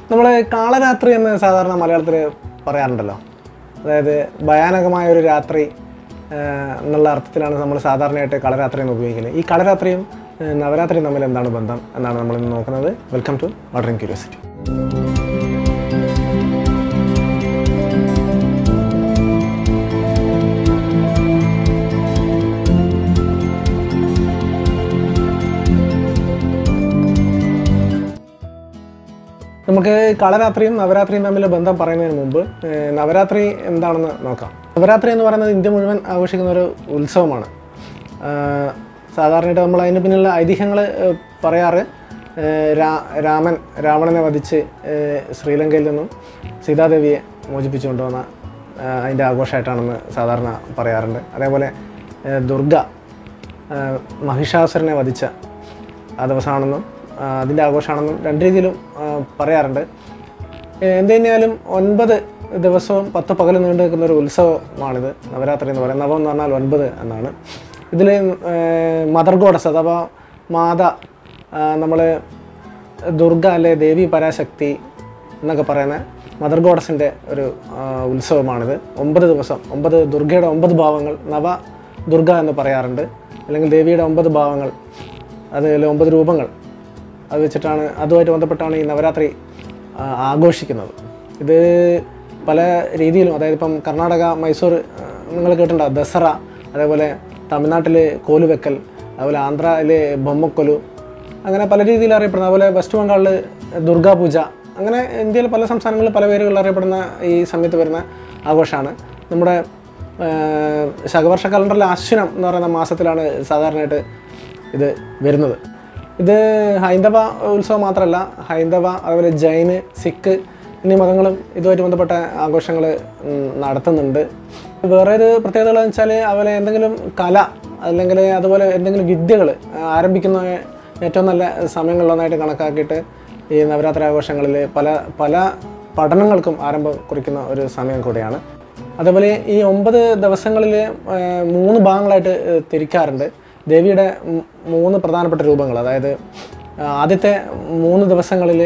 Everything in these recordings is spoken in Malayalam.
നമ്മൾ കാളരാത്രി എന്ന് സാധാരണ മലയാളത്തിൽ പറയാറുണ്ടല്ലോ അതായത് ഭയാനകമായ ഒരു രാത്രി ആ, എന്നുള്ള അർത്ഥത്തിലാണ് നമ്മൾ സാധാരണയായിട്ട് കളരാത്രി എന്ന് ഉപയോഗിക്കുന്നത് ഈ കളരാത്രിയും ആ, നവരാത്രിയും തമ്മിൽ എന്താണ് ബന്ധം എന്നാണ് നമ്മൾ ഇന്ന് നോക്കുന്നത് വെൽക്കം ടു മോഡേൺ ക്യൂരിയോസിറ്റി നമുക്ക് കളരാത്രിയും നവരാത്രിയും തമ്മിലുള്ള ബന്ധം പറയുന്നതിന് മുമ്പ് ഏഹ്, നവരാത്രി എന്താണെന്ന് നോക്കാം നവരാത്രി എന്ന് പറയുന്നത് ഇന്ത്യ മുഴുവൻ ആഘോഷിക്കുന്ന ഒരു ഉത്സവമാണ് ആഹ്, സാധാരണയായിട്ട് നമ്മൾ അതിന് പിന്നിലുള്ള ഐതിഹ്യങ്ങൾ പറയാറ് ഏഹ്, രാ- രാമൻ രാവണനെ വധിച്ച് ഏഹ്, ശ്രീലങ്കയിൽ നിന്നും സീതാദേവിയെ മോചിപ്പിച്ചു കൊണ്ടുവന്ന ആഹ്, അതിൻ്റെ ആഘോഷമായിട്ടാണെന്ന് സാധാരണ പറയാറുണ്ട് അതേപോലെ ഏഹ്, ദുർഗ ആഹ്, മഹിഷാസുരനെ വധിച്ച ആ ദിവസമാണെന്നും ആ, അതിൻ്റെ ആഘോഷമാണെന്നും രണ്ട് രീതിയിലും ആ, പറയാറുണ്ട് ഏ, എന്ത് തന്നെയാലും ഒൻപത് ദിവസവും പത്ത് പകൽ നീണ്ടു നിൽക്കുന്ന ഒരു ഉത്സവമാണിത് നവരാത്രി എന്ന് പറയുന്നത് നവം എന്ന് പറഞ്ഞാൽ ഒൻപത് എന്നാണ് ഇതിൽ മദർ ഗോഡസ് അഥവാ മാത നമ്മൾ ദുർഗ അല്ലെ ദേവി പരാശക്തി എന്നൊക്കെ പറയുന്ന മദർ ഗോഡസിൻ്റെ ഒരു ആ, ഉത്സവമാണിത് ഒമ്പത് ദിവസം ഒമ്പത് ദുർഗയുടെ ഒമ്പത് ഭാവങ്ങൾ നവ ദുർഗ എന്ന് പറയാറുണ്ട് അല്ലെങ്കിൽ ദേവിയുടെ ഒമ്പത് ഭാവങ്ങൾ അതിൽ ഒമ്പത് രൂപങ്ങൾ അത് വെച്ചിട്ടാണ് അതുമായിട്ട് ബന്ധപ്പെട്ടാണ് ഈ നവരാത്രി ആ, ആഘോഷിക്കുന്നത് ഇത് പല രീതിയിലും അതായത് ഇപ്പം കർണാടക മൈസൂർ നിങ്ങൾ കേട്ടിട്ടുണ്ടോ ദസറ അതേപോലെ തമിഴ്നാട്ടിൽ കോലുവെക്കൽ അതുപോലെ ആന്ധ്രയിൽ ബൊമ്മക്കൊലു അങ്ങനെ പല രീതിയിൽ അറിയപ്പെടുന്ന അതുപോലെ വെസ്റ്റ് ബംഗാളിൽ ദുർഗാപൂജ അങ്ങനെ ഇന്ത്യയിൽ പല സംസ്ഥാനങ്ങളിൽ പല പേരുകളിൽ അറിയപ്പെടുന്ന ഈ സമയത്ത് വരുന്ന ആഘോഷമാണ് നമ്മുടെ ആഹ്, ശകവർഷ കലണ്ടറിലെ അശ്വിനം എന്ന് പറയുന്ന മാസത്തിലാണ് സാധാരണയായിട്ട് ഇത് വരുന്നത് ഇത് ഹൈന്ദവ ഉത്സവം മാത്രമല്ല ഹൈന്ദവ അതുപോലെ ജൈന് സിഖ് എന്നീ മതങ്ങളും ഇതുമായിട്ട് ബന്ധപ്പെട്ട ആഘോഷങ്ങൾ നടത്തുന്നുണ്ട് വേറെ ഒരു പ്രത്യേകതകൾ എന്ന് വെച്ചാൽ അതുപോലെ എന്തെങ്കിലും കല അല്ലെങ്കിൽ അതുപോലെ എന്തെങ്കിലും വിദ്യകൾ ആരംഭിക്കുന്ന ഏറ്റവും നല്ല സമയങ്ങളിലൊന്നായിട്ട് കണക്കാക്കിയിട്ട് ഈ നവരാത്രി ആഘോഷങ്ങളിൽ പല പല പഠനങ്ങൾക്കും ആരംഭം കുറിക്കുന്ന ഒരു സമയം കൂടിയാണ് അതേപോലെ ഈ ഒമ്പത് ദിവസങ്ങളിൽ മൂന്ന് ഭാഗങ്ങളായിട്ട് ഏഹ്, തിരിക്കാറുണ്ട് ദേവിയുടെ മ് മൂന്ന് പ്രധാനപ്പെട്ട രൂപങ്ങൾ അതായത് ആ, ആദ്യത്തെ മൂന്ന് ദിവസങ്ങളിൽ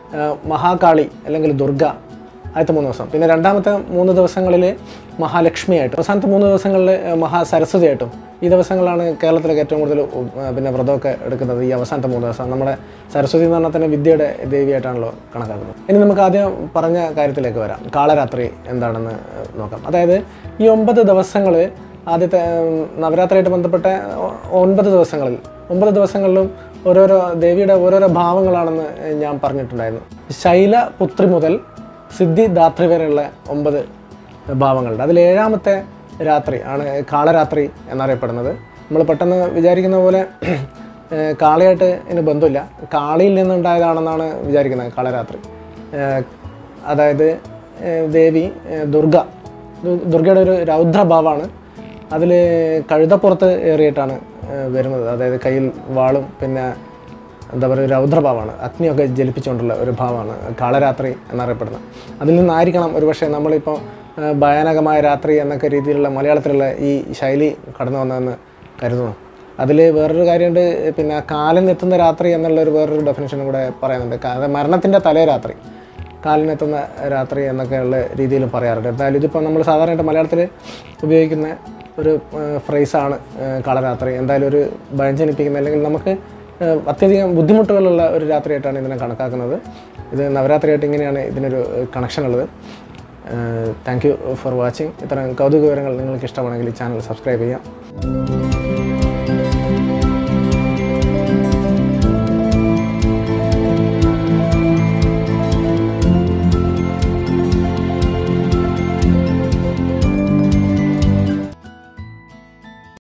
മഹാകാളി അല്ലെങ്കിൽ ദുർഗ ആദ്യത്തെ മൂന്ന് ദിവസം പിന്നെ രണ്ടാമത്തെ മൂന്ന് ദിവസങ്ങളിൽ മഹാലക്ഷ്മിയായിട്ടും അവസാനത്തെ മൂന്ന് ദിവസങ്ങളിൽ മഹാസരസ്വതിയായിട്ടും ഈ ദിവസങ്ങളാണ് കേരളത്തിലൊക്കെ ഏറ്റവും കൂടുതൽ ഉ- ആ, പിന്നെ വ്രതമൊക്കെ എടുക്കുന്നത് ഈ അവസാനത്തെ മൂന്ന് ദിവസം നമ്മുടെ സരസ്വതി എന്ന് പറഞ്ഞാൽ തന്നെ വിദ്യയുടെ ദേവിയായിട്ടാണല്ലോ കണക്കാക്കുന്നത് ഇനി നമുക്ക് ആദ്യം പറഞ്ഞ കാര്യത്തിലേക്ക് വരാം കാളരാത്രി എന്താണെന്ന് നോക്കാം അതായത് ഈ ഒമ്പത് ദിവസങ്ങൾ ആദ്യത്തെ ഉം, നവരാത്രിയായിട്ട് ബന്ധപ്പെട്ട ഒ- ഒൻപത് ദിവസങ്ങളിൽ ഒമ്പത് ദിവസങ്ങളിലും ഓരോരോ ദേവിയുടെ ഓരോരോ ഭാവങ്ങളാണെന്ന് ഞാൻ പറഞ്ഞിട്ടുണ്ടായിരുന്നു ശൈല പുത്രി മുതൽ സിദ്ധിദാത്രി വരെയുള്ള ഒമ്പത് ഭാവങ്ങളുണ്ട് അതിൽ ഏഴാമത്തെ രാത്രി ആണ് കാളരാത്രി എന്നറിയപ്പെടുന്നത് നമ്മൾ പെട്ടെന്ന് വിചാരിക്കുന്ന പോലെ ഏഹ്, കാളയായിട്ട് ഇതിന് ബന്ധമില്ല കാളിയിൽ നിന്നുണ്ടായതാണെന്നാണ് വിചാരിക്കുന്നത് കാളരാത്രി ഏഹ്, അതായത് ഏഹ്, ദേവി ഏഹ്, ദുർഗ ദു- ദുർഗയുടെ ഒരു രൗദ്രഭാവമാണ് അതിൽ കഴുതപ്പുറത്ത് ഏറിയിട്ടാണ് ഏഹ്, വരുന്നത് അതായത് കയ്യിൽ വാളും പിന്നെ എന്താ പറയുക രൗദ്രഭാവമാണ് അഗ്നിയൊക്കെ ജലിപ്പിച്ചുകൊണ്ടുള്ള ഒരു ഭാവമാണ് കാളരാത്രി എന്നറിയപ്പെടുന്നത് അതിൽ നിന്നായിരിക്കണം ഒരുപക്ഷെ നമ്മളിപ്പോൾ ഏഹ്, ഭയാനകമായ രാത്രി എന്നൊക്കെ രീതിയിലുള്ള മലയാളത്തിലുള്ള ഈ ശൈലി കടന്നു വന്നതെന്ന് കരുതുന്നു അതിൽ വേറൊരു കാര്യമുണ്ട് പിന്നെ കാലനെത്തുന്ന രാത്രി എന്നുള്ള ഒരു വേറൊരു ഡെഫിനേഷനും കൂടെ പറയുന്നുണ്ട് കാ- അത് മരണത്തിൻ്റെ തലേ രാത്രി കാലിനെത്തുന്ന രാത്രി എന്നൊക്കെയുള്ള രീതിയിലും പറയാറുണ്ട് എന്തായാലും ഇതിപ്പോൾ നമ്മൾ സാധാരണയായിട്ട് മലയാളത്തിൽ ഉപയോഗിക്കുന്ന ഒരു ഫ്രേസാണ് കളരാത്രി എന്തായാലും ഒരു ഭയം ജനിപ്പിക്കുന്ന അല്ലെങ്കിൽ നമുക്ക് ഏഹ്, അത്യധികം ബുദ്ധിമുട്ടുകളുള്ള ഒരു രാത്രിയായിട്ടാണ് ഇതിനെ കണക്കാക്കുന്നത് ഇത് നവരാത്രിയായിട്ട് ഇങ്ങനെയാണ് ഇതിനൊരു കണക്ഷൻ ഉള്ളത് താങ്ക് യു ഫോർ വാച്ചിങ് ഇത്തരം കൗതുക വിവരങ്ങൾ നിങ്ങൾക്ക് ഇഷ്ടമാണെങ്കിൽ ഈ ചാനൽ സബ്സ്ക്രൈബ് ചെയ്യാം